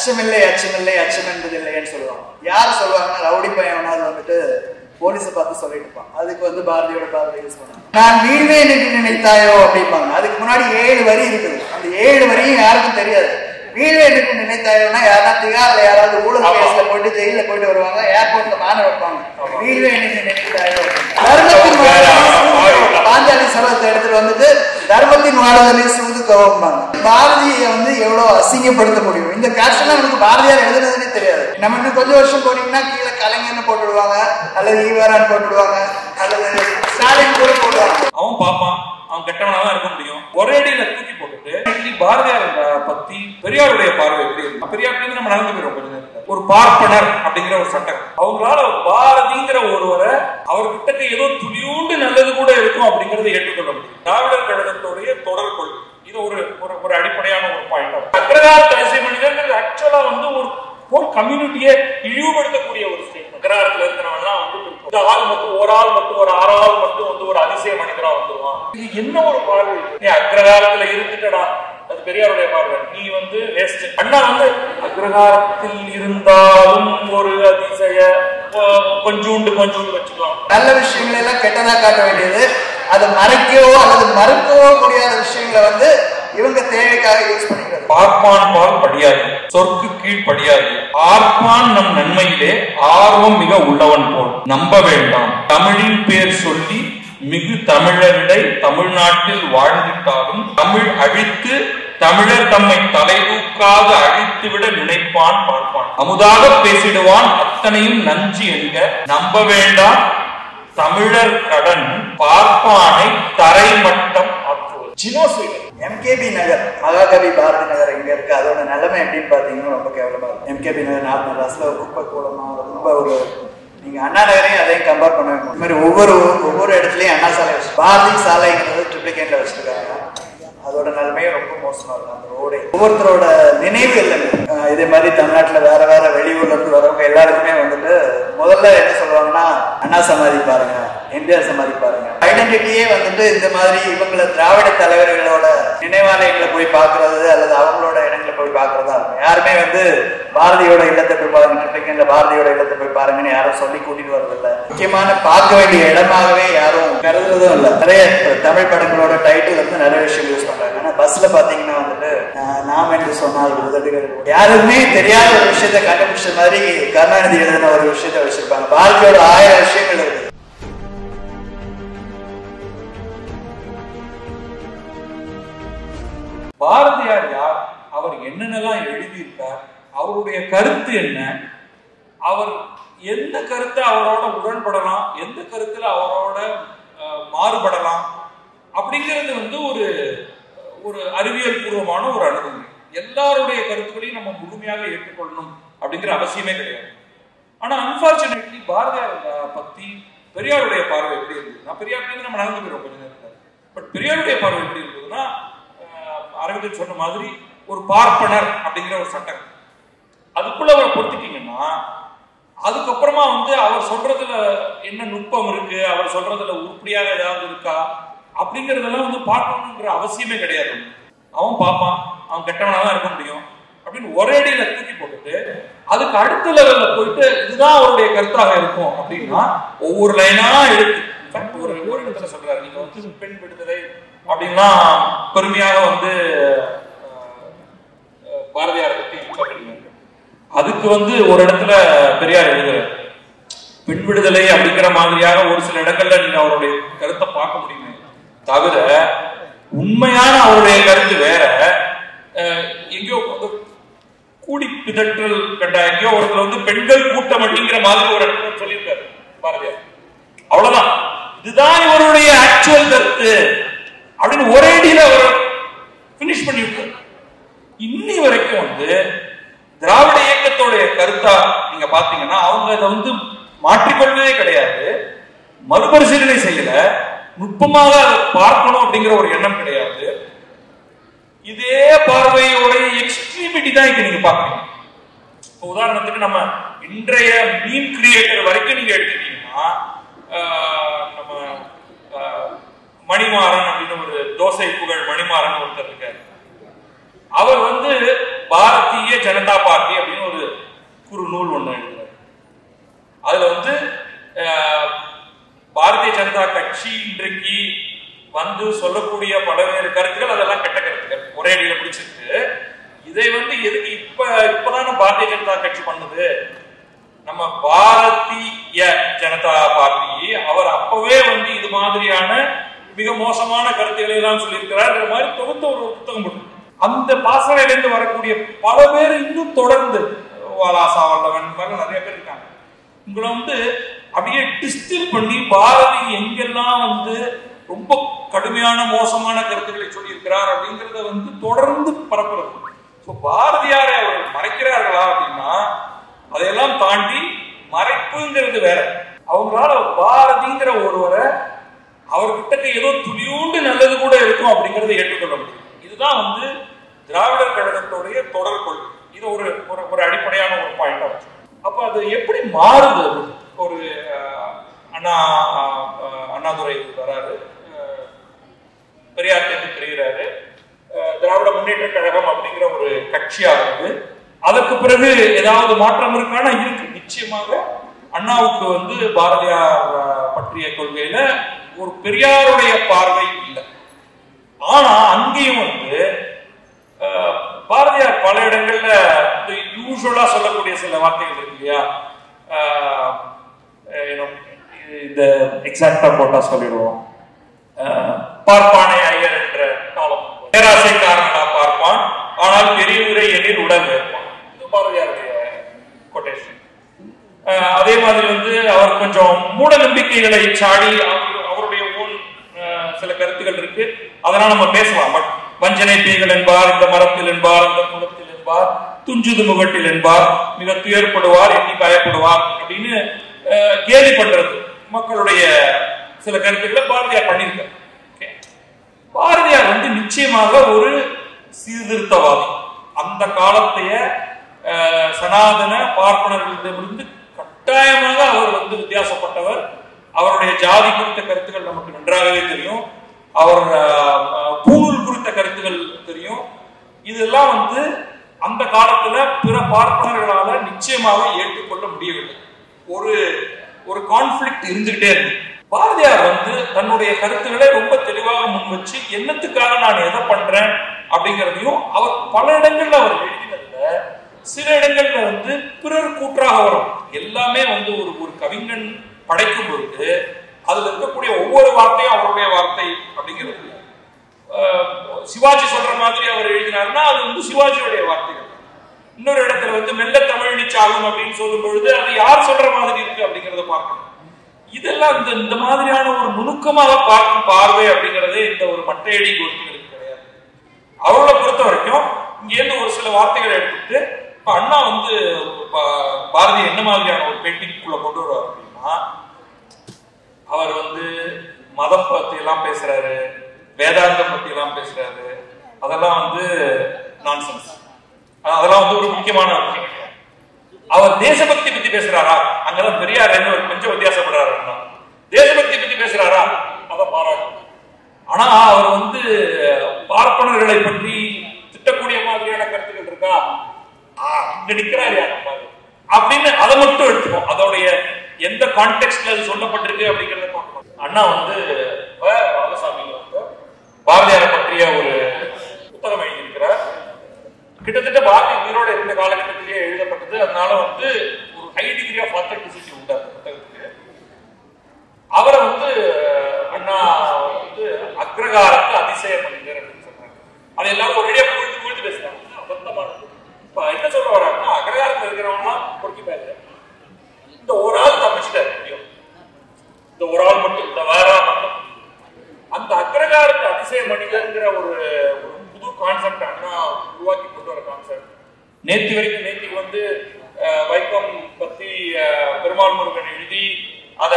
அச்சமில்லை அச்சமில்லை அச்சம் என்பது இல்லைன்னு சொல்லுவாங்க யார் சொல்லுவாங்கன்னா ரவுடி பையனாவது வந்துட்டு போலீஸை பார்த்து சொல்லிட்டு இருப்பான் அதுக்கு வந்து பாரதியோட பார்வை யூஸ் பண்ணுவாங்க நான் வீழ்வேன் என்று நினைத்தாயோ அப்படிம்பாங்க அதுக்கு முன்னாடி ஏழு வரி இருக்குது அந்த ஏழு வரியும் யாருக்கும் தெரியாது வீழ்வேன் என்று நினைத்தாயோன்னா யாரா திகார்ல யாராவது ஊழல் கேஸ்ல போயிட்டு ஜெயில போயிட்டு வருவாங்க ஏர்போர்ட்ல மாற வைப்பாங்க வீழ்வேன் என்று நினைத்தாயோ தர்மத்தின் வாழ்வதனை பாஞ்சாலி சபதத்தை எடுத்துட்டு வந்துட்டு தர்மத்தின் வாழ்வதனை சூது கவம்பாங்க பாரதியை வந்து எவ்வளவு அசிங்கப்படுத்த முடியும் இந்த கேப்ஷன்லாம் நமக்கு பாரதியார் எழுதுனதுன்னே தெரியாது நம்ம இன்னும் கொஞ்சம் வருஷம் போனீங்கன்னா கீழே கலைஞர்னு போட்டுடுவாங்க அல்லது ஈவரான் போட்டுடுவாங்க அல்லது ஸ்டாலின் கூட போடுவாங்க அவன் பார்ப்பான் அவன் கெட்டவனா தான் இருக்க முடியும் ஒரே அடியில தூக்கி போட்டுட்டு இன்னைக்கு பாரதியார் அஹ், பத்தி பெரியாருடைய பார்வை எப்படி இருக்கு பெரியார் இருந்து நம்ம நடந்து போயிடும் கொஞ்ச நேரத்துல ஒரு பார்ப்பனர் அப்படிங்கிற ஒரு சட்டம் அவங்களால பாரதிங்கிற ஒருவரை அவர்கிட்ட ஏதோ துளியூண்டு நல்லது கூட இருக்கும் அப்படிங்கறத ஏற்றுக்கொள்ள முடியும் திராவிடர் கழகத்துடைய தொடர் கொள்கை இது ஒரு ஒரு ஒரு அடிப்படையான ஒரு பாயிண்ட் அக்ரகார தரிசை மனிதர்கள் ஆக்சுவலா வந்து ஒரு ஒரு கம்யூனிட்டியை இழிவுபடுத்தக்கூடிய ஒரு ஸ்டேட்மெண்ட் அக்ரஹாரத்துல இருக்கிறவன்லாம் வந்து இந்த ஆள் மட்டும் ஒரு ஆள் மட்டும் ஒரு ஆறு ஆள் மட்டும் வந்து ஒரு அதிசய மனிதரா வந்துருவான் இது என்ன ஒரு பார்வை நீ அக்ரஹாரத்துல இருந்துட்டடா அது பெரியாருடைய பார்வை நீ வந்து வேஸ்ட் அண்ணா வந்து அக்ரஹாரத்தில் இருந்தாலும் ஒரு அதிசய அஹ், கொஞ்சூண்டு கொஞ்சூண்டு வச்சுக்கலாம் நல்ல விஷயங்களை எல்லாம் கெட்டதா காட்ட வேண்டியது அதை மறைக்கவோ அல்லது மறுக்கவோ முடியாத விஷயங்களை வந்து இவங்க தேவைக்காக யூஸ் பண்ணிக்கிறது பார்ப்பான் பால் படியாது சொற்கு கீழ் படியாது ஆர்ப்பான் நம் நன்மையிலே ஆர்வம் மிக உள்ளவன் போல் நம்ப வேண்டாம் தமிழின் பேர் சொல்லி மிகு தமிழரிடை தமிழ்நாட்டில் வாழ்ந்திட்டாலும் தமிழ் அழித்து தமிழர் தம்மை தலைதூக்காது அழித்துவிட நினைப்பான் பார்ப்பான் அமுதாக பேசிடுவான் அத்தனையும் நஞ்சு என்க நம்ப வேண்டாம் தமிழர் கடன் பார்ப்பானை தரைமட்டம் ஆக்குவது ஜினோசைடு எம்கேபி நகர் மகாகவி பாரதி நகர் எங்க இருக்கு அதோட நிலைமை எப்படின்னு பாத்தீங்கன்னா ரொம்ப கேவலமா இருக்கும் எம்கேபி நகர் நார்மல் ராஸ்ல குப்பை கூலமா ரொம்ப ஒரு நீங்க அண்ணா நகரையும் அதையும் கம்பேர் பண்ண இந்த மாதிரி ஒவ்வொரு ஊர் ஒவ்வொரு இடத்துலயும் அண்ணா சாலை வச்சு பாரதி சாலைங்கிறது ட்ரிப்ளிகேட்ல வச்சிருக்காங்க அதோட நிலைமையும் ரொம்ப மோசமா இருக்கும் அந்த ரோடே ஒவ்வொருத்தரோட நினைவு இல்லைங்க அஹ் இதே மாதிரி தமிழ்நாட்டுல வேற வேற வெளியூர்ல இருந்து வரவங்க எல்லாருக்குமே வந்துட்டு முதல்ல என்ன சொல்லுவாங்கன்னா அண்ணா சமாதி பாருங்க எம்ஜிஆர் சமாதி பாருங்க ஐடென்டிட்டியே வந்துட்டு இந்த மாதிரி இவங்கள திராவிட தலைவர்களோட நினைவாலயங்களை போய் பார்க்கிறது அல்லது அவங்களோட இடங்களை போய் பார்க்கறதா இருக்கும் யாருமே வந்து பாரதியோட இல்லத்தை போய் பாருங்க ட்ரிப்ளிகேட்ல பாரதியோட இல்லத்தை போய் பாருங்கன்னு யாரும் சொல்லி கூட்டிட்டு வர்றது இல்ல முக்கியமான பார்க்க வேண்டிய இடமாகவே யாரும் கருதுறதும் இல்ல நிறைய இப்ப தமிழ் படங்களோட டைட்டில் வந்து நிறைய விஷயம் யூஸ் பண்றாங்க ஆனா பஸ்ல பாத்தீங்கன்னா வந்துட்டு ஆஹ், நாம் என்று சொன்னால் உதடுகள் யாருமே தெரியாத ஒரு விஷயத்த கண்டுபிடிச்ச மாதிரி கருணாநிதி எழுதின ஒரு விஷயத்த வச்சிருப்பாங்க பாரதியோட ஆயிரம் விஷயங்கள் இருக்கு பாரதியார் யார் அவர் என்னென்னலாம் எழுதியிருக்கார் அவருடைய கருத்து என்ன அவர் எந்த கருத்தை அவரோட உடன்படலாம் எந்த கருத்துல அவரோட அஹ், மாறுபடலாம் அப்படிங்கிறது வந்து ஒரு ஒரு அறிவியல் பூர்வமான ஒரு அணுகுமுறை எல்லாருடைய கருத்துக்களையும் நம்ம முழுமையாக ஏற்றுக்கொள்ளணும் அப்படிங்கிற அவசியமே கிடையாது ஆனா அன்பார்ச்சுனேட்லி பாரதியார் அஹ், பத்தி பெரியாருடைய பார்வை எப்படி இருந்தது நான் பெரியார்லேருந்து நம்ம நடந்து போயிடும் கொஞ்ச நேரத்தில் பட் பெரியாருடைய பார்வை எப்படி இருந்ததுன்னா அஹ், அரவிந்தன் சொன்ன மாதிரி ஒரு பார்ப்பனர் அப்படிங்கிற ஒரு சட்டம் அதுக்குள்ள அவரை பொறுத்துட்டீங்கன்னா அதுக்கப்புறமா வந்து அவர் சொல்றதுல என்ன நுட்பம் இருக்கு அவர் சொல்றதுல உருப்படியாக ஏதாவது இருக்கா அப்படிங்கறதெல்லாம் வந்து பார்க்கணுங்கிற அவசியமே கிடையாது அவன் பார்ப்பான் அவன் கெட்டவனா தான் இருக்க முடியும் அப்படின்னு ஒரே அடியில தூக்கி போட்டுட்டு அதுக்கு அடுத்த லெவல்ல போயிட்டு இதுதான் அவருடைய கருத்தாக இருக்கும் அப்படின்னா ஒவ்வொரு லைனா எடுத்து In fact, ஒரு ஒரு இடத்துல சொல்றாரு நீங்க வந்து பெண் விடுதலை அப்படின்லாம் பெருமையாக வந்து அஹ், அஹ், பாரதியாரை பத்தி சொல்றீங்க அதுக்கு வந்து ஒரு இடத்துல பெரியார் எழுதுறாரு பெண் விடுதலை அப்படிங்கிற மாதிரியாக ஒரு சில இடங்கள்ல நீங்க அவருடைய கருத்தை பார்க்க முடியுமே தவிர உண்மையான அவருடைய கருத்து வேற அஹ், எங்கேயோ வந்து கூடி பிதற்றல் கண்ட எங்கேயோ ஒருத்தர் வந்து பெண்கள் கூட்டம் அப்படிங்கிற மாதிரி ஒரு இடத்துல சொல்லியிருக்காரு பாரதியார் அவ்வளவுதான் இதுதான் இவருடைய ஆக்சுவல் கருத்து அப்படின்னு ஒரே அடியில அவர் பினிஷ் பண்ணி விட்டார் இன்னி வரைக்கும் வந்து திராவிட இயக்கத்தோடைய கருத்தா நீங்க பாத்தீங்கன்னா அவங்க அதை வந்து மாற்றிக்கொள்ளவே கிடையாது மறுபரிசீலனை செய்யல நுட்பமாக அதை பார்க்கணும் அப்படிங்கிற ஒரு எண்ணம் கிடையாது இதே பார்வையோட எக்ஸ்ட்ரீமிட்டி தான் இங்க நீங்க பாக்குறீங்க இப்போ உதாரணத்துக்கு நம்ம இன்றைய மீன் கிரியேட்டர் வரைக்கும் நீங்க எடுத்துட்டீங்கன்னா ஆஹ், நம்ம ஆஹ், மணிமாறன் அப்படின்னு ஒரு தோசை புகழ் மணிமாறன் ஒருத்தர் இருக்காரு அவர் வந்து பாரதிய ஜனதா பார்ட்டி ஒரு நூல் ஒன்று எழுதுறாரு அதுல வந்து அஹ், பாரதிய ஜனதா கட்சி இன்றைக்கு வந்து சொல்லக்கூடிய பல்வேறு கருத்துக்கள் அதெல்லாம் கெட்ட கருத்துக்கள் ஒரே அடியில பிடிச்சிருக்கு இதை வந்து எதுக்கு இப்ப இப்பதானே பாரதிய ஜனதா கட்சி பண்ணுது நம்ம பாரதிய ஜனதா பார்ட்டி அவர் அப்பவே வந்து இது மாதிரியான மிக மோசமான கருத்துக்களை எல்லாம் சொல்லியிருக்கிறார் இந்த மாதிரி தொகுத்த ஒரு புத்தகம் போட்டு அந்த பாசறையிலிருந்து வரக்கூடிய பல பேர் இன்னும் தொடர்ந்து வாலாசா வல்லவன் இந்த மாதிரி நிறைய பேர் இருக்காங்க உங்களை வந்து அப்படியே டிஸ்டில் பண்ணி பாரதி எங்கெல்லாம் வந்து ரொம்ப கடுமையான மோசமான கருத்துக்களை சொல்லியிருக்கிறார் அப்படிங்கறத வந்து தொடர்ந்து பரப்புறது ஸோ பாரதியாரை அவர்கள் மறைக்கிறார்களா அப்படின்னா அதையெல்லாம் தாண்டி மறைப்புங்கிறது வேற அவங்களால பாரதிங்கிற ஒருவரை அவர்கிட்ட ஏதோ துளியூண்டு நல்லது கூட இருக்கும் அப்படிங்கறத ஏற்றுக்கொள்ள முடியும் இதுதான் வந்து திராவிடர் கழகத்துடைய தொடர் கொள்கை இது ஒரு ஒரு- ஒரு அடிப்படையான ஒரு பாயிண்டா வச்சு அப்ப அது எப்படி மாறுது அது? ஒரு அஹ், அண்ணா அஹ், அண்ணாதுரை வராரு அஹ், பெரியார் தேர்ந்து பிரிகிறாரு அஹ், திராவிட முன்னேற்ற கழகம் அப்படிங்கிற ஒரு கட்சியாகிறது அதற்கு பிறகு ஏதாவது மாற்றம் இருக்கானா இருக்கு நிச்சயமாக அண்ணாவுக்கு வந்து பாரதியார் அஹ், பற்றிய கொள்கையில ஒரு பெரியாருடைய பார்வை இல்லை ஆனா அங்கேயும் வந்து அஹ், பாரதியார் பல இடங்கள்ல யூஸ்வலா சொல்லக்கூடிய சில வார்த்தைகள் இருக்கு இல்லையா அஹ், அஹ், you know, இந்த எக்ஸாக்டா போட்டா சொல்லிடுவோம் அஹ், பார்ப்பானை ஐயர் என்ற காலம் பேராசைக்காரனா பார்ப்பான் ஆனால் பெரியவரை எண்ணில் உடல் வேட்பான் இது பாரதியாருடைய கொட்டேஷன் அதே மாதிரி வந்து அவர் கொஞ்சம் மூட நம்பிக்கைகளை சாடி அவர்- அவருடைய ஓன் சில கருத்துக்கள் இருக்கு அதெல்லாம் நம்ம பேசலாம் பட் வஞ்சனை பேய்கள் என்பார் இந்த மரத்தில் என்பார் இந்த குளத்தில் என்பார் துஞ்சுது முகட்டில் என்பார் மிக துயர்படுவார் எண்ணி பயப்படுவார் அப்படின்னு அஹ், கேலி பண்றது மக்களுடைய சில கருத்துக்களை பாரதியார் பண்ணியிருக்கார் Okay. பாரதியார் வந்து நிச்சயமாக ஒரு சீர்திருத்தவாதி அந்த காலத்தைய அஹ், சனாதன பார்ப்பனர்களிடமிருந்து கட்டாயமாக அவர் வந்து வித்தியாசப்பட்டவர் அவருடைய ஜாதி குறித்த கருத்துக்கள் நமக்கு நன்றாகவே தெரியும் அவர் அஹ், அஹ், பூணூல் குறித்த கருத்துக்கள் தெரியும் இதெல்லாம் வந்து அந்த காலத்துல பிற பார்ப்பனர்களால நிச்சயமாக ஏற்றுக்கொள்ள முடியவில்லை ஒரு ஒரு கான்ஃபிளிக்ட் இருந்துகிட்டே இருக்கு பாரதியார் வந்து தன்னுடைய கருத்துக்களை ரொம்ப தெளிவாக முன் வச்சு என்னத்துக்காக நான் எதை பண்றேன் அப்படிங்கிறதையும் அவர் பல இடங்கள்ல அவர் எழுதினதுல சில இடங்கள்ல வந்து பிறர் கூற்றாக வரும் எல்லாமே வந்து ஒரு ஒரு கவிஞன் படைக்கும் பொழுது அதுல இருக்கக்கூடிய ஒவ்வொரு வார்த்தையும் அவருடைய வார்த்தை அப்படிங்கிறது இல்ல. அஹ், சிவாஜி சொல்ற மாதிரி அவர் எழுதினாருன்னா அது வந்து சிவாஜியுடைய வார்த்தைகள் இன்னொரு இடத்துல வந்து மெல்ல தமிழ் நிச்சாகும் அப்படின்னு சொல்லும் பொழுது அது யார் சொல்ற மாதிரி இருக்கு அப்படிங்கறத பார்க்கணும் இதெல்லாம் இந்த இந்த மாதிரியான ஒரு நுணுக்கமாக பார்க்கும் பார்வை அப்படிங்கறதே இந்த ஒரு மட்டையடி கோஷ்டிகளுக்கு கிடையாது அவர்களை பொறுத்த வரைக்கும் இங்க இருந்து ஒரு சில வார்த்தைகளை எடுத்துட்டு இப்ப அண்ணா வந்து பா- பாரதி என்ன மாதிரியான ஒரு பெயிண்டிங்குள்ள கொண்டு வருவார் அப்படின்னா அவர் வந்து மதம் பத்தி எல்லாம் பேசுறாரு வேதாந்தம் பத்தி எல்லாம் பேசுறாரு அதெல்லாம் வந்து நான்சென்ஸ் அதெல்லாம் வந்து ஒரு முக்கியமான விஷயம் அவர் தேசபக்தி பத்தி பேசுறாரா அங்கதான் பெரியார் என்ன ஒரு கொஞ்சம் வித்தியாசப்படுறாரு அண்ணா. தேசபக்தி பத்தி பேசுறாரா அதை பாராட்டும் ஆனா அவர் வந்து பார்ப்பனர்களை பற்றி திட்டக்கூடிய மாதிரியான கருத்துக்கள் இருக்கா ஆ, இங்க நிக்கிறாரு யார் நம்ம ஆளு. அப்படின்னு அதை மட்டும் எடுத்துப்போம் அதோடைய எந்த கான்டெக்ட்ல அது சொல்லப்பட்டிருக்கு அப்படிங்கறத பார்க்கணும் அண்ணா வந்து இப்ப ராமசாமி வந்து பாரதியாரை பற்றிய ஒரு புத்தகம் எழுதியிருக்கிறார் கிட்டத்தட்ட பாரதி உயிரோட இருந்த காலகட்டத்திலேயே எழுதப்பட்டது அதனால வந்து ஒரு ஹை டிகிரி ஆஃப் ஆத்தென்டிசிட்டி உண்டு அந்த புத்தகத்துக்கு அவரை வந்து அண்ணா வந்து அக்ரகாரத்து அதிசய மனிதர் அப்படின்னு சொல்றாங்க அது எல்லாரும் ஒரேடியா புரிஞ்சு புரிஞ்சு பேசுறாங்க அது அபத்தமானது இப்ப என்ன சொல்ல வர்றாருன்னா அக்ரகாரத்துல இருக்கிறவங்க பொறுக்கி பேரு இந்த ஒரு ஆள் தப்பிச்சிட்டாரு எப்படியும். இந்த ஒரு ஆள் மட்டும் இந்த வேற ஆள் மட்டும் அந்த அக்ரகாரத்து அதிசய மனிதர்ங்கிற ஒரு ஒரு புது கான்செப்ட் அண்ணா உருவாக்கி கொண்டு வர கான்செப்ட் நேத்தி வரைக்கும் நேத்திக்கு வந்து அஹ், வைக்கம் பத்தி அஹ், பெருமாள் முருகன் எழுதி அத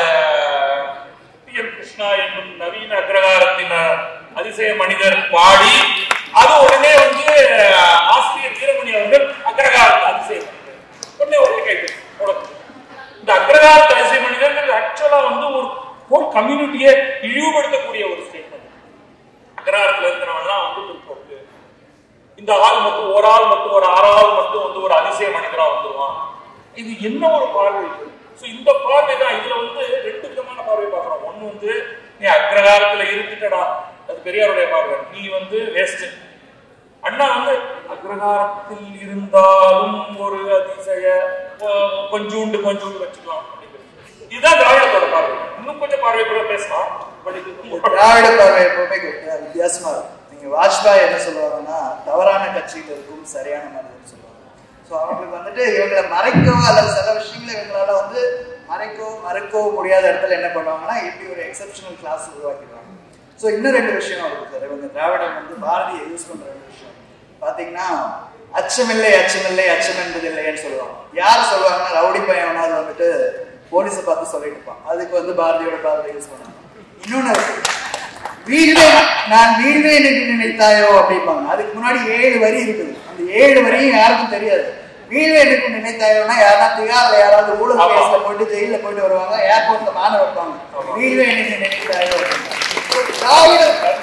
டி எம் கிருஷ்ணா என்னும் நவீன அக்ரகாரத்தின் அஹ், அதிசய மனிதர் பாடி அது உடனே வந்து அஹ், ஆசிரியர் வீரமணி அவர்கள் அக்ரகாரத்து அதிசய மனிதர் உடனே ஒரே கைது உடனே இந்த அக்ரகாரத்து அதிசய மனிதர்கள் ஆக்சுவலா வந்து ஒரு ஹோல் கம்யூனிட்டியை இழிவுபடுத்தக்கூடிய ஒரு ஸ்டேட்மெண்ட் அக்ரகாரத்துல இருக்கிறவங்கலாம் வந்து பிற்போக்கு இந்த ஆள் மட்டும் ஒரு ஆள் மட்டும் ஒரு ஆறு ஆள் மட்டும் வந்து ஒரு அதிசய மனிதரா வந்துருவான் இது என்ன ஒரு பார்வை இது ஸோ இந்த பார்வை தான் இதுல வந்து ரெண்டு விதமான பார்வை பார்க்குறோம் ஒண்ணு வந்து நீ அக்ரகாரத்துல இருந்துட்டடா அது பெரியாருடைய பார்வை நீ வந்து வேஸ்ட் அண்ணா வந்து அக்ரகாரத்தில் இருந்தாலும் ஒரு அதிசய அஹ், கொஞ்சூண்டு கொஞ்சூண்டு வச்சுக்கலாம் அப்படிங்கிறது. இதுதான் திராவிடத்தோட பார்வை இன்னும் கொஞ்சம் பார்வை கூட பேசலாம் பட் இது ரொம்ப- திராவிட பார்வை எப்பவுமே கேட்டு வித்தியாசமா இருக்கும் நீங்க வாஜ்பாய் என்ன சொல்லுவாங்கன்னா தவறான கட்சியில் இருக்கும் சரியான மனிதன் சொல்லுவாங்க ஸோ அவங்களுக்கு வந்துட்டு இவங்களை மறைக்கவோ அல்லது சில விஷயங்களை இவங்களால வந்து மறைக்கவோ மறைக்கவோ முடியாத இடத்துல என்ன பண்ணுவாங்கன்னா இப்படி ஒரு எக்ஸப்ஷனல் கிளாஸ் உருவாக்கிடுவாங்க ஸோ இன்னும் ரெண்டு விஷயம் இருக்கு சார் இவங்க திராவிடம் வந்து பாரதியை யூஸ் பண்ற ரெண்டு விஷயம் பாத்தீங்கன்னா அச்சமில்லை அச்சமில்லை அச்சம் என்பது இல்லைன்னு சொல்லுவாங்க யார் சொல்லுவாங்கன்னா ரவுடி பையனாவது வந்துட்டு போலீஸை பார்த்து சொல்லிட்டு இருப்பான் அதுக்கு வந்து பாரதியோட பாரதியை யூஸ் பண்ணுவாங்க இன்னொன்னு இருக்கு வீழ்வே நான் வீழ்வேன் என்று நினைத்தாயோ அப்படிம்பாங்க அதுக்கு முன்னாடி ஏழு வரி இருக்குது அந்த ஏழு வரியும் யாருக்கும் தெரியாது வீழ்வேன் என்று நினைத்தாயோன்னா யாரா திகார்ல யாராவது ஊழல் ஆமா. கேஸ்ல போயிட்டு ஜெயில போயிட்டு வருவாங்க ஏர்போர்ட்ல மான வைப்பாங்க ஆமா. வீழ்வேன் என்று நினைத்தாயோ திராவிட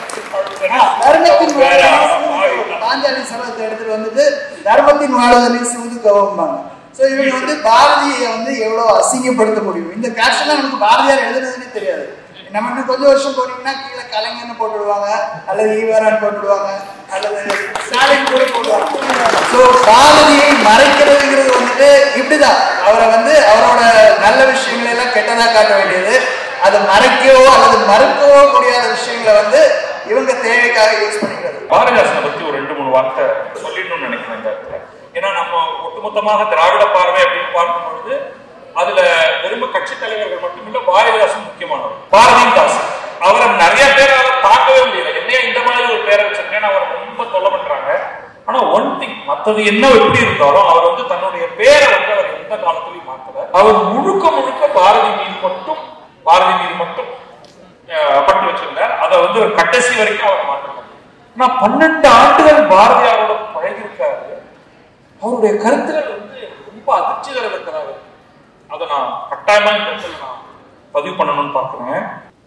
ஆ, தர்மத்தின் வேற வாழ்வதனை பாஞ்சாலி சபதத்தை எடுத்துட்டு வந்துட்டு தர்மத்தின் வாழ்வதனை சூது கவம்பாங்க சோ இவங்க வந்து பாரதியை வந்து எவ்வளவு அசிங்கப்படுத்த முடியும் இந்த கேப்ஷன்லாம் நமக்கு பாரதியார் எழுதுனதுன்னே தெரியாது நம்ம இன்னும் கொஞ்சம் வருஷம் போனீங்கன்னா கீழே கலைஞர்னு போட்டு விடுவாங்க அல்லது ஈவரான் போட்டு விடுவாங்க அல்லது ஸ்டாலின் கூட போடுவாங்க சோ பாரதியை மறைக்கிறதுங்கிறது வந்துட்டு இப்படிதான் அவரை வந்து அவரோட நல்ல விஷயங்களை எல்லாம் கெட்டதா காட்ட வேண்டியது அதை மறைக்கவோ அல்லது மறுக்கவோ முடியாத விஷயங்களை வந்து இவங்க தேவைக்காக யூஸ் பண்ணிக்கிறது பாரதிதாசனை பத்தி ஒரு ரெண்டு மூணு வார்த்தை சொல்லிடணும்னு நினைக்கிறேன் இந்த இடத்துல ஏன்னா நம்ம ஒட்டுமொத்தமாக திராவிட பார்வை அப்படின்னு பார்க்கும் பொழுது அதுல வெறும் கட்சி தலைவர்கள் மட்டுமில்ல பாரதிதாசன் முக்கியமானவர் பாரதிதாசன் அவரை நிறைய பேரால பார்க்கவே முடியல என்னையா இந்த மாதிரி ஒரு பேரை வச்சிருக்கேன்னு அவர் ரொம்ப தொல்லை பண்றாங்க ஆனா ஒன் திங் மத்தது என்ன எப்படி இருந்தாலும் அவர் வந்து தன்னுடைய பேரை வந்து அவர் எந்த காலத்திலையும் மாத்தல அவர் முழுக்க முழுக்க பாரதி மீது மட்டும் பாரதி மீது மட்டும் அஹ், பட்டு வச்சிருந்தார் அதை வந்து ஒரு கடைசி வரைக்கும் அவர் மாற்றல நான் பன்னெண்டு ஆண்டுகள் பாரதியாரோட பழகியிருக்காரு அவருடைய கருத்துக்கள் வந்து ரொம்ப அதிர்ச்சி தரத்தக்கதாக இருக்கு. அதை நான் கட்டாயமா இந்த இடத்துல நான் பதிவு பண்ணணும்னு பார்க்கிறேன்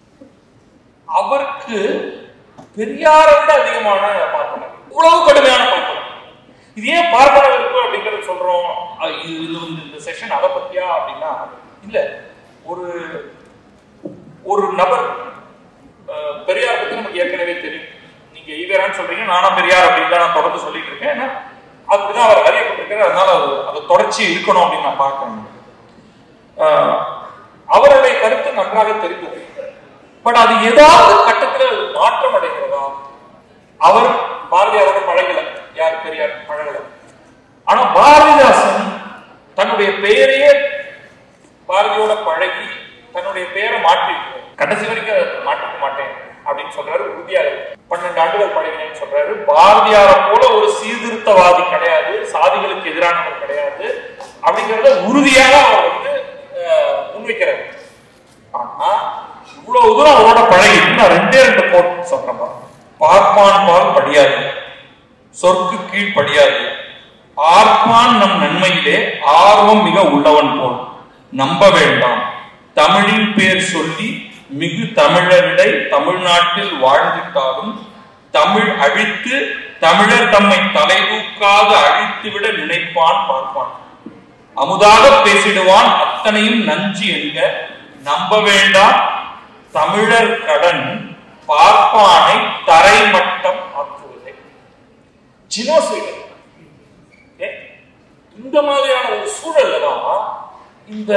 அவருக்கு பெரியாரை விட அதிகமான பார்ப்பனர் இவ்வளவு கடுமையான பார்ப்பனர் இது ஏன் பார்ப்பன வெறுப்பு அப்படிங்கறது சொல்றோம் அஹ் இது இது வந்து இந்த செஷன் அதை பத்தியா அப்படின்னா இல்ல ஒரு ஒரு நபர் அஹ், பெரியார் பத்தி நமக்கு ஏற்கனவே தெரியும் நீங்க ஈவேரான்னு சொல்றீங்க நானும் பெரியார் அப்படின்னு தான் நான் தொடர்ந்து சொல்லிட்டு இருக்கேன் ஏன்னா அப்படிதான் அவர் அறியப்பட்டிருக்காரு அதனால அது அதை தொடர்ச்சி இருக்கணும் அப்படின்னு நான் பார்க்கிறேன் அஹ், அவருடைய கருத்து நன்றாக தெரிந்தது பட் அது ஏதாவது கட்டத்துல அது மாற்றம் அடைகிறதா அவர் பாரதியாரோட பழகல யார் பெரியார் பழகல ஆனா பாரதிதாசன் தன்னுடைய பெயரையே பாரதியோட பழகி தன்னுடைய பெயரை மாற்றி கடைசி வரைக்கும் அதை மாற்றிக்க மாட்டேன் அப்படின்னு சொல்றாரு உறுதியா இருக்கு. பன்னெண்டு ஆண்டுகள் பழகினேன்னு சொல்றாரு பாரதியாரை போல ஒரு சீர்திருத்தவாதி கிடையாது சாதிகளுக்கு எதிரானவர் கிடையாது அப்படிங்கறத உறுதியாக அவர் வந்து அஹ், முன்வைக்கிறார் ஆனா இவ்வளவு தூரம் அவரோட பழகி நான் ரெண்டே ரெண்டு கோட் சொல்றேன் பாருங்க. பார்ப்பான் பால் படியாது சொற்கு கீழ் படியாது ஆர்ப்பான் நம் நன்மையிலே ஆர்வம் மிக உள்ளவன் போல் நம்ப வேண்டாம் தமிழின் பேர் சொல்லி மிகு தமிழரிடை தமிழ்நாட்டில் வாழ்ந்திட்டாலும் தமிழ் அழித்து தமிழர் தம்மை தலைதூக்காது அழித்துவிட நினைப்பான் பார்ப்பான் அமுதாக பேசிடுவான் அத்தனையும் நஞ்சு என்க நம்ப வேண்டாம் தமிழர் கடன் பார்ப்பானை தரைமட்டம் ஆக்குவதே ஜினோசைடு ஏ, இந்த மாதிரியான ஒரு சூழல்ல தான் இந்த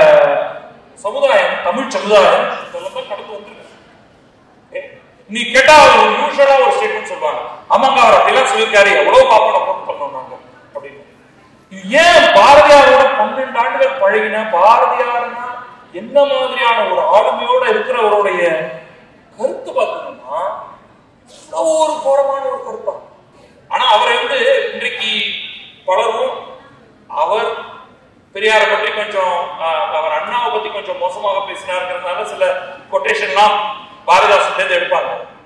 சமுதாயம் தமிழ் சமுதாயம் இதெல்லாம் தான் கடந்து வந்திருக்கு ஏ, நீ கேட்டா அவர் யூஸ்வலா ஒரு ஸ்டேட்மெண்ட் சொல்லுவாங்க ஆமாங்க அவர் அப்படிலாம் சொல்லியிருக்காரு எவ்வளவு பாப்பனை போட்டு பண்ணோம் நாங்க அப்படின்னு இது ஏன் பாரதியாரோட பன்னெண்டு ஆண்டுகள் பழகின பாரதியார்னா என்ன மாதிரியான ஒரு ஆளுமையோட இருக்கிறவருடைய கருத்து பார்த்தீங்கன்னா அவ்வளவு ஒரு கோரமான ஒரு கருத்தா ஆனா அவரை வந்து இன்றைக்கு பலரும் அவர் பெரியாரை பற்றி கொஞ்சம் ஆஹ், அவர் அண்ணாவை பத்தி கொஞ்சம் மோசமாக பேசினாருங்கிறதுனால சில கொட்டேஷன்லாம் பாரதிதாசன் சேர்ந்து எடுப்பாங்க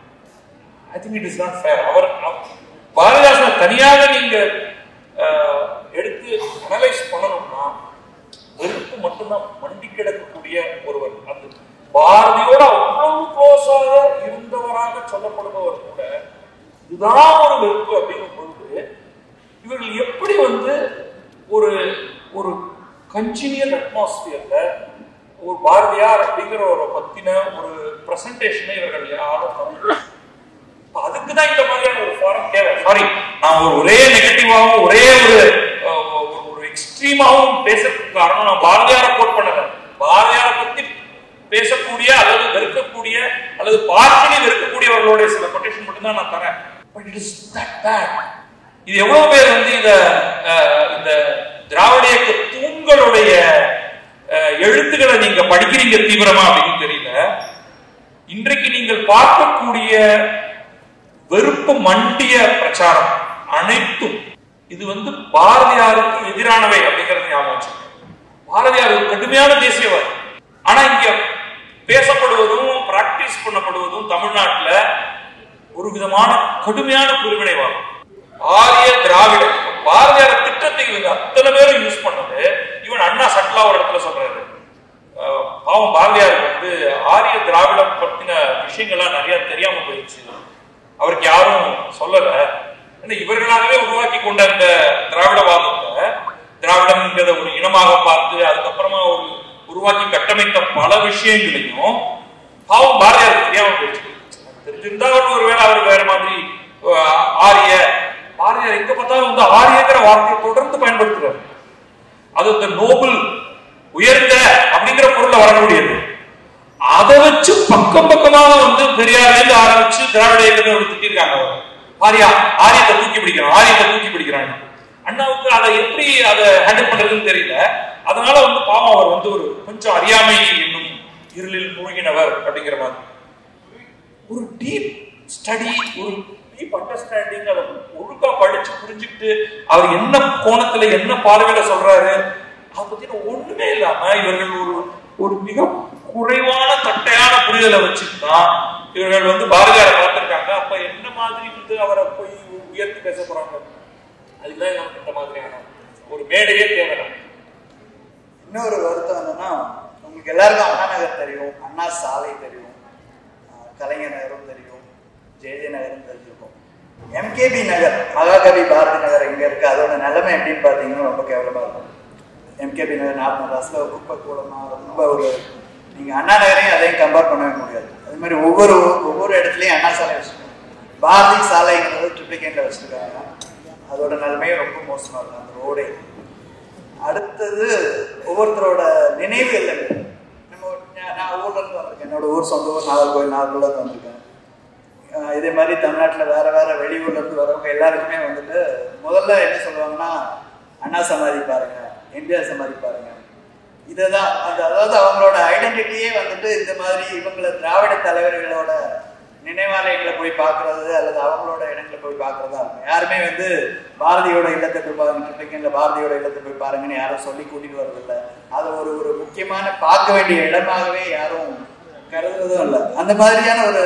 I think it is not fair அவர் அவ- பாரதிதாசனை தனியாக நீங்க ஆஹ், எடுத்து அனலைஸ் பண்ணணும்னா வெறுப்பு மட்டும்தான் மண்டி கிடக்கக்கூடிய ஒருவர் அது பாரதியோட அவ்வளவு க்ளோஸாக இருந்தவராக சொல்லப்படுபவர் கூட இதுதான் ஒரு வெறுப்பு அப்படிங்கும் பொழுது இவர்கள் எப்படி வந்து ஒரு ஒரு கன்ஜினியல் அட்மாஸ்பியர்ல ஒரு பாரதியார் அப்படிங்கிற ஒரு பத்தின ஒரு பிரசன்டேஷனை இவர்கள் யாரும் பண்ணல. அப்ப அதுக்கு தான் இந்த மாதிரியான ஒரு ஃபாரம் தேவை சாரி நான் ஒரு ஒரே நெகட்டிவாகவும் ஒரே ஒரு அஹ், ஒரு- ஒரு எக்ஸ்ட்ரீமாவும் பேசுறதுக்கு காரணம் நான் பாரதியாரை கோட் பண்ணல பாரதியாரை பத்தி பேசக்கூடிய அல்லது வெறுக்கக்கூடிய அல்லது பார்ஷலி வெறுக்கக்கூடியவர்களுடைய சில கொட்டேஷன் மட்டும் தான் நான் தரேன் but it is that bad இது எவ்வளவு பேர் வந்து இத அஹ், இந்த திராவிட இயக்க தூண்களுடைய அஹ், எழுத்துக்களை நீங்க படிக்கிறீங்க தீவிரமா அப்படின்னு தெரியல இன்றைக்கு நீங்கள் பார்க்கக்கூடிய வெறுப்பு மண்டிய பிரச்சாரம் அனைத்தும் இது வந்து பாரதியாருக்கு எதிரானவை அப்படிங்கறது ஞாபகம் வச்சுக்கோங்க. பாரதியார் ஒரு கடுமையான தேசியவாதி ஆனா இங்க பேசப்படுவதும் பிராக்டிஸ் பண்ணப்படுவதும் தமிழ்நாட்டுல ஒரு விதமான கடுமையான பிரிவினைவாதம் ஆரிய திராவிட பாரதியார் திட்டத்தை இவங்க அத்தனை பேரும் யூஸ் பண்ணது இவன் அண்ணா சட்லா ஒரு இடத்துல சொல்றாரு அஹ் பாவம் பாரதியாருக்கு வந்து ஆரிய திராவிடம் பத்தின விஷயங்கள்லாம் நிறைய தெரியாம போயிடுச்சு அவருக்கு யாரும் சொல்லல ஏன்னா இவர்களாகவே உருவாக்கி கொண்ட அந்த திராவிடவாதத்தை திராவிடம்ங்கிறத ஒரு இனமாக பார்த்து அதுக்கப்புறமா ஒரு உருவாக்கி கட்டமைத்த பல விஷயங்களையும் பாவம் பாரதியாருக்கு தெரியாம போயிடுச்சு தெரிஞ்சிருந்தா அவர் ஒருவேளை அவர் வேற மாதிரி அஹ், ஆரிய பாரதியார் எங்க பார்த்தாலும் வந்து ஆரியங்கிற வார்த்தையை தொடர்ந்து பயன்படுத்துறாரு அது இந்த நோபல் உயர்ந்த அப்படிங்கிற பொருள்ல வரக்கூடியது அதை வச்சு பக்கம் பக்கமாக வந்து பெரியார்ல இருந்து ஆரம்பிச்சு திராவிட இயக்கத்தை ஒரு திட்டிருக்காங்க அவங்க. ஆரியா ஆரியத்தை தூக்கி பிடிக்கிறான் ஆரியத்தை தூக்கி பிடிக்கிறான் அண்ணாவுக்கு அதை எப்படி அதை ஹேண்டில் பண்றதுன்னு தெரியல அதனால வந்து பாவம் அவர் வந்து ஒரு கொஞ்சம் அறியாமை என்னும் இருளில் மூழ்கினவர் அப்படிங்கிற மாதிரி ஒரு டீப் ஸ்டடி ஒரு டீப் அண்டர்ஸ்டாண்டிங் அதை ஒழுங்கா படிச்சு புரிஞ்சுக்கிட்டு அவர் என்ன கோணத்துல என்ன பார்வையில சொல்றாரு அதை பத்தின ஒண்ணுமே இல்லாம இவர்கள் ஒரு ஒரு மிக குறைவான தட்டையான புரிதலை வச்சுதான் இவர்கள் வந்து பாரதியாரை பார்த்திருக்காங்க அப்ப என்ன மாதிரி வந்து அவரை போய் உயர்த்தி பேச போறாங்க அதுதான் நமக்கு இந்த மாதிரியான ஒரு மேடையே தேவை இன்னொரு வருத்தம் என்னன்னா உங்களுக்கு எல்லாருக்கும் அண்ணா நகர் தெரியும் அண்ணா சாலை தெரியும் ஆஹ் கலைஞர் நகரும் தெரியும் ஜெயஜய நகரும் தெரிஞ்சிருக்கும் எம்கேபி நகர் மகாகவி பாரதி நகர் எங்க இருக்கு அதோட நிலைமை எப்படின்னு பார்த்தீங்கன்னா ரொம்ப கேவலமா இருக்கும் எம்கேபி நகர் நார்மல் ராஸ்ல குப்பை கூலமா ரொம்ப ஒரு நீங்க அண்ணா நகரையும் அதையும் கம்பேர் பண்ணவே முடியாது அது மாதிரி ஒவ்வொரு ஒவ்வொரு இடத்துலயும் அண்ணா சாலை வச்சிருக்காங்க பாரதி சாலைங்கிறது ட்ரிப்ளிகேட்ல வச்சிருக்காங்க அதோட நிலைமையும் ரொம்ப மோசமா இருக்கும் அந்த ரோடே அடுத்தது ஒவ்வொருத்தரோட நினைவு இல்லைங்க நம்ம ஒரு- நான் நான் ஊர்ல இருந்து வந்திருக்கேன் என்னோட ஊர் சொந்த ஊர் நாகர்கோவில் நாகர்கோவில் இருந்து வந்திருக்கேன் ஆஹ் இதே மாதிரி தமிழ்நாட்டில் வேற வேற வெளியூர்ல இருந்து வரவங்க எல்லாருக்குமே வந்துட்டு முதல்ல என்ன சொல்லுவாங்கன்னா அண்ணா சமாதி பாருங்க எம்ஜிஆர் சமாதி பாருங்க இதுதான் அந்த அதாவது அவங்களோட ஐடென்டிட்டியே வந்துட்டு இந்த மாதிரி இவங்கள திராவிட தலைவர்களோட நினைவாலயங்களை போய் பார்க்கறது அல்லது அவங்களோட இடங்களை போய் பார்க்கறதா இருக்கும் யாருமே வந்து பாரதியோட இல்லத்தை போய் பாருங்க ட்ரிப்ளிகேன்ல பாரதியோட இல்லத்தை போய் பாருங்கன்னு யாரும் சொல்லி கூட்டிட்டு வர்றதில்ல அது ஒரு ஒரு முக்கியமான பார்க்க வேண்டிய இடமாகவே யாரும் கருதுறதும் இல்லை அந்த மாதிரியான ஒரு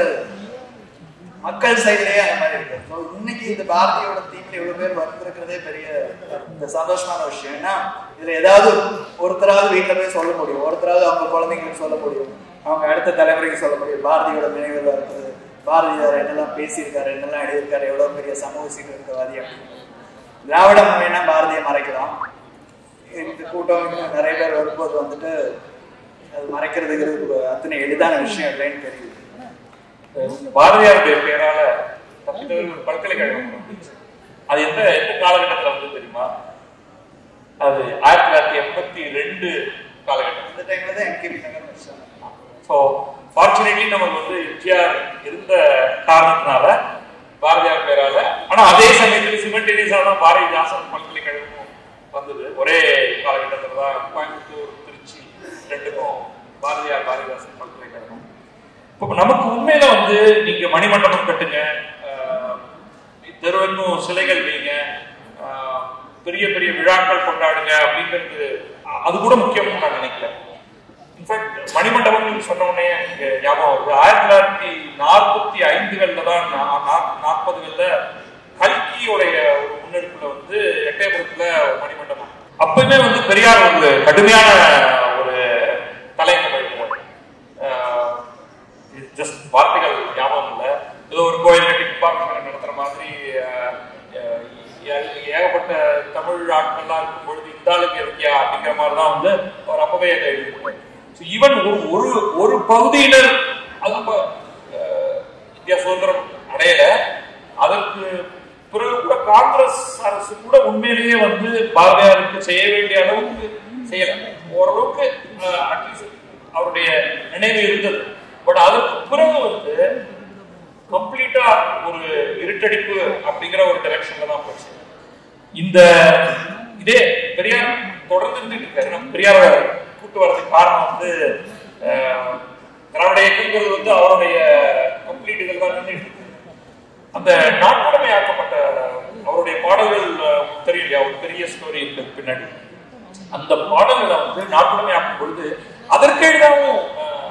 மக்கள் சைட்லயே அந்த மாதிரி இருக்கு ஸோ இன்னைக்கு இந்த பாரதியோட தீம்ல இவ்வளவு பேர் வந்திருக்கிறதே பெரிய இந்த சந்தோஷமான விஷயம் ஏன்னா இதுல ஏதாவது ஒருத்தராவது வீட்டுல போய் சொல்ல முடியும் ஒருத்தராவது அவங்க குழந்தைங்களுக்கு சொல்ல முடியும் அவங்க அடுத்த தலைமுறைக்கு சொல்ல முடியும் பாரதியோட நினைவுல இருக்குது பாரதியார் என்னெல்லாம் பேசியிருக்காரு என்னெல்லாம் எழுதியிருக்காரு எவ்வளவு பெரிய சமூக சீர்திருத்தவாதி அப்படின்னு திராவிடம் வேணா பாரதியை மறைக்கலாம் இந்த கூட்டம் இன்னும் நிறைய பேர் வரும்போது வந்துட்டு அது மறைக்கிறதுங்கிறது அத்தனை எளிதான விஷயம் இல்லைன்னு தெரியுது பாரதியாருடைய பேரால தப்பித்தவர் ஒரு பல்கலைக்கழகம் வந்துச்சு. அது எந்த எந்த காலகட்டத்துல வந்து தெரியுமா அது ஆயிரத்தி தொள்ளாயிரத்தி எண்பத்தி ரெண்டு காலகட்டம் அந்த டைம்ல தான் எம்கேபி நகர் வச்சாங்க ஸோ ஃபார்ச்சுனேட்லி நமக்கு வந்து எம்ஜிஆர் இருந்த காரணத்தினால பாரதியார் பேரால ஆனா அதே சமயத்தில் சிமெண்டேனியஸாக தான் பாரதிதாசன் பல்கலைக்கழகமும் வந்தது ஒரே காலகட்டத்தில் தான் கோயம்புத்தூர் திருச்சி ரெண்டுக்கும் பாரதியார் பாரதிதாசன் பல்கலைக்கழகம் இப்போ நமக்கு உண்மையில வந்து நீங்க மணிமண்டபம் கட்டுங்க ஆஹ், தெருவெங்கும் சிலைகள் வைங்க ஆஹ், பெரிய பெரிய விழாக்கள் கொண்டாடுங்க அப்படிங்கிறது அ- அது கூட முக்கியம்னு நான் நினைக்கிறேன் இன்ஃபேக்ட் மணிமண்டபம் நீங்க சொன்ன உடனே எனக்கு ஞாபகம் வருது ஆயிரத்தி தொள்ளாயிரத்தி நாற்பத்தி ஐந்துகள்ல தான் நா- நா- நாற்பதுகள்ல கல்கியோடைய ஒரு முன்னெடுப்புல வந்து எட்டயபுரத்துல ஒரு மணிமண்டபம் அப்பயுமே வந்து பெரியார் ஒரு கடுமையான ஒரு தலைமுறை ஜஸ்ட் வார்த்தைகள் ஞாபகம் இல்லை ஏதோ ஒரு கோயில் கட்டி கும்பாபிஷேகம் நடத்துற மாதிரி அஹ், அஹ், ஏ- ஏகப்பட்ட தமிழ் ஆட்கள்லாம் இருக்கும் பொழுது இந்த ஆளுக்கு இருக்கியா அப்படிங்கிற மாதிரி தான் வந்து அவர் அப்பவே அதை எழுதியிருப்பார் ஈவன் ஒரு ஒரு ஒரு பகுதியினர் அது நம்ம அஹ், இந்தியா சுதந்திரம் அடையல அதற்கு பிறகு கூட காங்கிரஸ் அரசு கூட உண்மையிலேயே வந்து பாரதியாருக்கு செய்ய வேண்டிய அளவுக்கு செய்யல ஓரளவுக்கு அட்லீஸ்ட் அவருடைய நினைவு இருந்தது பட் அதற்கு பிறகு வந்து கம்ப்ளீட்டா ஒரு இருட்டடிப்பு அப்படிங்கிற ஒரு டைரக்ஷன்ல தான் போச்சு இந்த இதே பெரியார் தொடர்ந்து இருந்துட்டு இருக்காரு நம்ம பெரியார கூட்டு வரதுக்கு காரணம் வந்து அஹ், திராவிட இயக்கங்கிறது வந்து அவருடைய கம்ப்ளீட் இதில் தான் நின்றுட்டு இருக்கு அந்த நாட்டுடைமை ஆக்கப்பட்ட அவருடைய பாடல்கள் அஹ், தெரியும் இல்லையா ஒரு பெரிய ஸ்டோரி இருக்கு பின்னாடி அந்த பாடல்களை வந்து நாட்டுடைமை ஆக்கும் பொழுது அதற்கு எழுதாவும்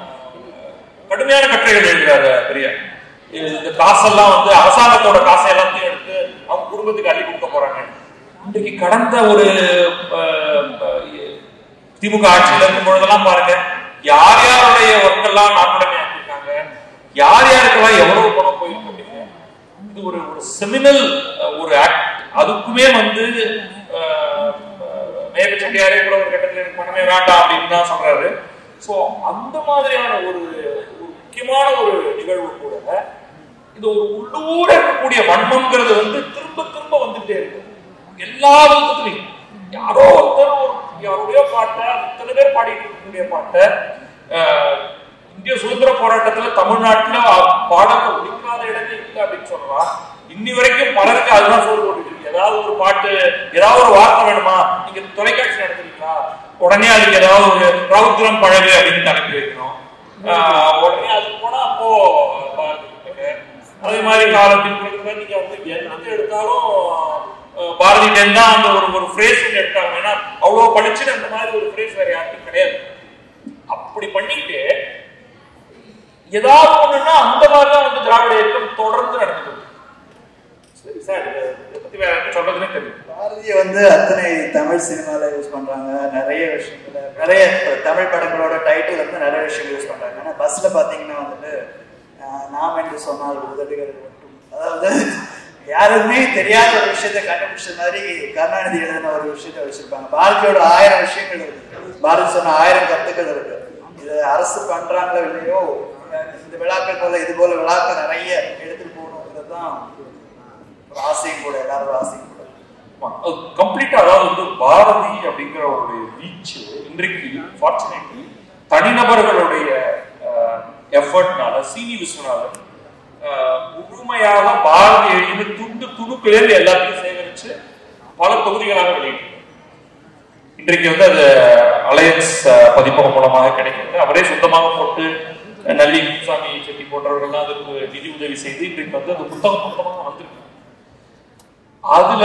கடுமையான கட்டுரைகள் எழுதுறாரு பெரியார் இது- இந்த காசெல்லாம் வந்து அரசாங்கத்தோட காசை எல்லாத்தையும் எடுத்து அவங்க குடும்பத்துக்கு அள்ளி கொடுக்க போறாங்க இன்றைக்கு கடந்த ஒரு அஹ், அஹ், திமுக ஆட்சியில இருக்கும் பொழுதெல்லாம் பாருங்க யார் யாருடைய ஒர்க்கெல்லாம் நாட்டுடைமை ஆக்கியிருக்காங்க யார் யாருக்கெல்லாம் எவ்வளவு பணம் போயிருக்கு அப்படின்னு இது ஒரு ஒரு செமினல் ஒரு ஆக்ட் அதுக்குமே வந்து அஹ், அஹ், மேக செட்டியாரே கூட ஒரு கட்டத்தில் எனக்கு பணமே வேண்டாம் அப்படின்னு தான் சொல்றாரு சோ அந்த மாதிரியான ஒரு ஒரு முக்கியமான ஒரு நிகழ்வு கூட இது ஒரு உள்ளூர இருக்கக்கூடிய வன்மம்ங்கிறது வந்து திரும்ப திரும்ப வந்துட்டே இருக்கு எல்லா விதத்துலையும் யாரோ ஒருத்தர் ஒரு யாருடைய பாட்டை இத்தனை பேர் பாடிட்டு இருக்கக்கூடிய பாட்டை அஹ், இந்திய சுதந்திர போராட்டத்துல தமிழ்நாட்டுல அ- பாடல்கள் ஒழிக்காத இடமே இல்லை அப்படின்னு சொல்லலாம் இன்னி வரைக்கும் பலருக்கு அதுதான் சோறு போட்டுட்டு இருக்கு ஏதாவது ஒரு பாட்டு ஏதாவது ஒரு வார்த்தை வேணுமா நீங்க தொலைக்காட்சி நடத்துறீங்களா உடனே அதுக்கு ஏதாவது ஒரு ரவுத்திரம் பழகு அப்படின்னு தலைப்பு வைக்கணும் ஆஹ் உடனே அது போனா அப்போ பாரதி அதே மாதிரி காலத்தின் பிறகு நீங்க வந்து எந்த எடுத்தாலும் அஹ், பாரதியிடம் தான் அந்த ஒரு ஒரு ஃப்ரேஸ் எடுத்தாங்க ஏன்னா அவ்வளவு படிச்சு அந்த மாதிரி ஒரு ஃப்ரேஸ் வேற யாருக்கும் கிடையாது அப்படி பண்ணிட்டு ஏதாவது ஒண்ணுன்னா அந்த மாதிரி தான் வந்து திராவிட இயக்கம் தொடர்ந்து நடந்தது சரி சார் இதை இதை பத்தி வேற என்ன சொல்றதுன்னே தெரியும் பாரதியை வந்து அத்தனை தமிழ் சினிமால யூஸ் பண்றாங்க நிறைய விஷயங்கள நிறைய இப்ப தமிழ் படங்களோட டைட்டில் வந்து நிறைய விஷயங்கள் யூஸ் பண்றாங்க ஆனா பஸ்ல பாத்தீங்கன்னா வந்துட்டு ஆஹ், நாம் என்று சொன்னால் உதடுகள் மட்டும் அதாவது யாருக்குமே தெரியாத ஒரு விஷயத்தை கண்டுபிடிச்ச மாதிரி கருணாநிதி எழுதின ஒரு விஷயத்தை வச்சிருப்பாங்க பாரதியோட ஆயிரம் விஷயங்கள் இருக்கு பாரதி சொன்ன ஆயிரம் கருத்துக்கள் இருக்கு இது அரசு பண்றாங்களோ இல்லையோ இந்த விழாக்கள் போல இது போல விழாக்கள் நிறைய எடுத்துட்டு போகணுங்கிறது தான் ஒரு ஆசையும் கூட எல்லாரோட ஆசையும் கூட கம்ப்ளீட்டா அதாவது வந்து பாரதி அப்படிங்கிற ஒரு ரீச் இன்றைக்கு ஃபார்ச்சுனேட்லி தனிநபர்களுடைய எஃபர்ட்னால சீனி விஸ்வநாதன் அஹ், முழுமையாக பாரதி எழுதின துண்டு துணுக்கிலேருந்து எல்லாத்தையும் சேகரிச்சு பல தொகுதிகளாக வெளியிட்டு இன்றைக்கு வந்து அது அலையன்ஸ் அஹ், பதிப்பகம் மூலமாக கிடைக்கிறது அவரே சொந்தமாக போட்டு அஹ், நல்லி குப்புசாமி செட்டி போன்றவர்கள்லாம் அதுக்கு நிதி உதவி செய்து இன்றைக்கு வந்து அந்த புத்தகம் மொத்தமாக வந்திருக்கு அதுல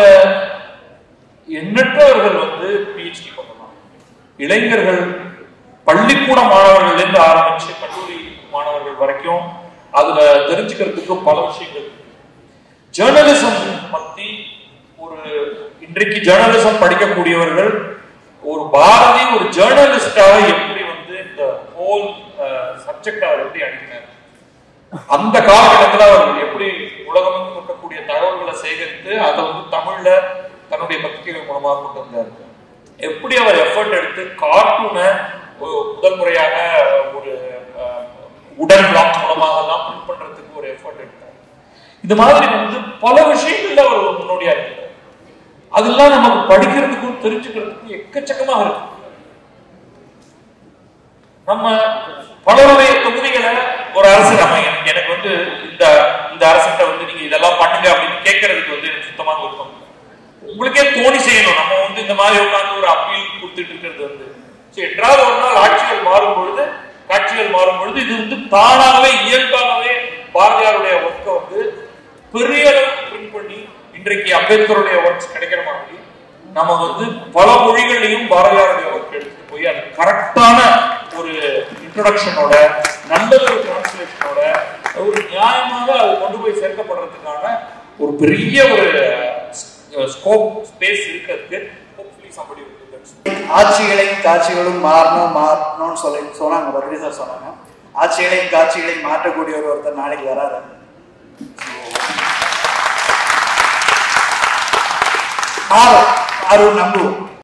எண்ணற்றவர்கள் வந்து பிஹெச்டி பண்ணலாம் இளைஞர்கள் பள்ளிக்கூட மாணவர்கள்ல இருந்து ஆரம்பிச்சு கல்லூரி மாணவர்கள் வரைக்கும் அதுல தெரிஞ்சுக்கிறதுக்கு பல விஷயங்கள் இருக்கு. ஜேர்னலிசம் பத்தி ஒரு இன்றைக்கு ஜேர்னலிசம் படிக்கக்கூடியவர்கள் ஒரு பாரதி ஒரு ஜேர்னலிஸ்டாக எப்படி வந்து இந்த ஹோல் சப்ஜெக்ட் அவர் எப்படி அணுகினார் அந்த காலகட்டத்தில் அவர் எப்படி உலகமெங்கும் இருக்கக்கூடிய தகவல்களை சேகரித்து அதை வந்து தமிழ்ல தன்னுடைய பத்திரிகைகள் மூலமாக கொண்டு வந்தார் எப்படி அவர் எஃபர்ட் எடுத்து கார்ட்டூனை முதல் முறையாக ஒரு அஹ், உடல் பிளாக் மூலமாக எல்லாம் பிரிண்ட் பண்றதுக்கு ஒரு எஃபர்ட் எடுத்தார் இது மாதிரி வந்து பல விஷயங்கள்ல அவர் ஒரு முன்னோடியா இருக்கிறார் அதெல்லாம் நமக்கு படிக்கிறதுக்கும் தெரிஞ்சுக்கிறதுக்கும் எக்கச்சக்கமாக இருக்கு நம்ம பலருடைய தொகுதிகளை ஒரு அரசு நம்ம எனக்கு- எனக்கு வந்து இந்த இந்த அரசுகிட்ட வந்து நீங்க இதெல்லாம் பண்ணுங்க அப்படின்னு கேட்கறதுக்கு வந்து எனக்கு சுத்தமாக விருப்பம் இல்லை. உங்களுக்கே தோணி செய்யணும் நம்ம வந்து இந்த மாதிரி உட்கார்ந்து ஒரு அப்பீல் கொடுத்துட்டு இருக்கிறது வந்து சரி என்றாவது ஒரு நாள் ஆட்சிகள் மாறும் பொழுது காட்சிகள் மாறும் பொழுது இது வந்து தானாகவே இயல்பாகவே பாரதியாருடைய ஒர்க்கை வந்து பெரிய அளவுக்கு பிரிண்ட் பண்ணி இன்றைக்கு அம்பேத்கருடைய ஒர்க்ஸ் கிடைக்கிற மாதிரி நம்ம வந்து பல மொழிகள்லையும் பாரதியாருடைய ஒர்க் எடுத்துட்டு போய் அது கரெக்டான ஒரு இன்ட்ரோடக்ஷனோட நல்ல ஒரு டிரான்ஸ்லேஷனோட ஒரு நியாயமாக அது கொண்டு போய் சேர்க்கப்படுறதுக்கான ஒரு பெரிய ஒரு ஸ்கோப் ஸ்பேஸ் இருக்கிறதுக்கு ஹோப்ஃபுல்லி சம்படி ஆட்சிகளையும் காட்சிகளும் மாறணும் மாறணும்னு சொல்லி சொன்னாங்க பத்ரி சார் சொன்னாங்க ஆட்சிகளையும் காட்சிகளையும் மாற்றக்கூடிய ஒரு ஒருத்தர் நாளைக்கு வராரு மாறும் மாறும் நம்புவோம்